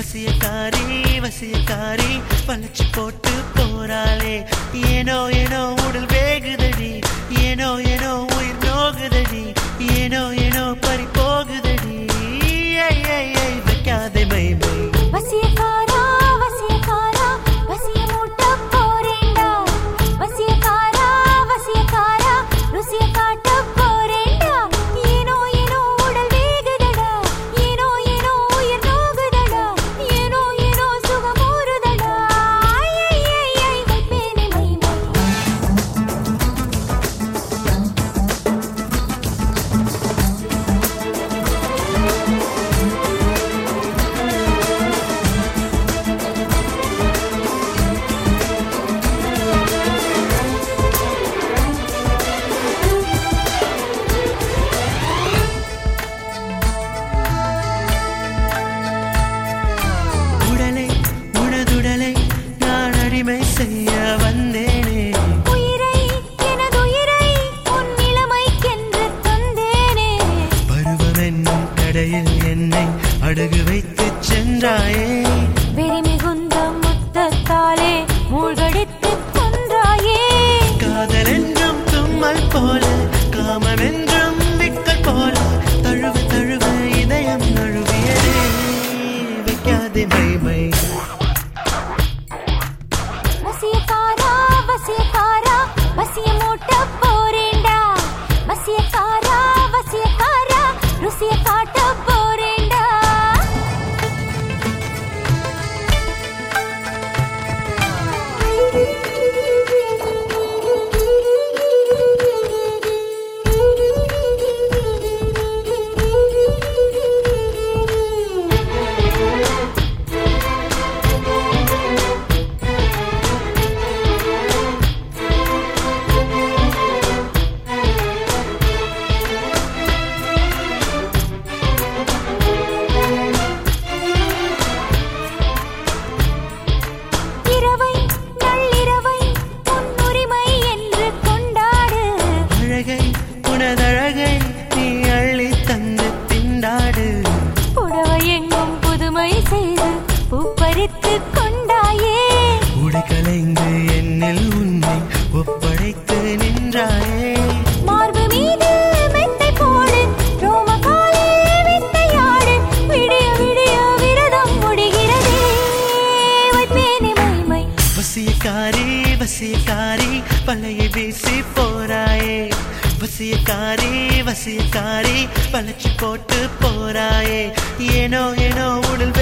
வசியக்காரி வசியக்காரி வளைச்சு போட்டு போறாளே ஏனோ ஏனோ உடல் வேகுதடி ஏனோ ஏனோ உயிர் நோகுதடி ஏனோ ஏனோ பறி போகுதடி ஐ, ஐ, ஐ, வைக்காதே மை மை வசியக்காரா வசியக்காரா வசியமூட்ட போறேன்டா வசியக்காரா வசியக்காரா ருசிய காட்ட போறேன்டா ஏனோ ஏனோ உடல் வேகுதடா ஏனோ ஏனோ உயிர் நோகுதடா ஏனோ ஏனோ சுகம் ஊறுதடா ஐ ஐ ஐ ஐ வைப்பேனே மை மை உடலை உனதுடலை நான் அடிமை செய்ய வந்தேனே உயிரை எனதுயிரை உன் நிலைமைக்கென்று தந்தேனே பருவம் என்னும் கடையில் என்னை அடகு வைத்து சென்றாயே வெறி மிகுந்த முத்தத்தாலே மூழ்கடித்துக் கொன்றாயே காதல் என்றும் தும்மல் போல காமம் என்றும் விக்கல் போல தழுவ தழுவ இதயம் நழுவியதே வைக்காதே மை மை வசியக்காரா வசியக்காரா வசியமூட்ட போறேன்டா வசியக்காரா வசியக்காரா ருசிய காட்ட போறேன்டா இரவை நள்ளிரவை உன் உரிமை என்று கொண்டாடு அழகை உனதழகை நீ அள்ளி தந்து திண்டாடு புடவை எங்கும் புதுமை செய்து பூப்பறித்து கொண்டாயே உடை கலைந்து என்னில் உன்னை ஒப்படைத்து நின்றாயே மார்பு மீது மெத்தை போடு ரோமகாலே வித்தையாடு விடிய விடிய விரதம் முடிகிறதே வைப்பேனே மைமை வசியக்காரி வசியக்காரி பழைய வீசி போறாயே வசியக்காரி வசியக்காரி வளைச்சு போட்டு போறாயே ஏனோ ஏனோ உடல்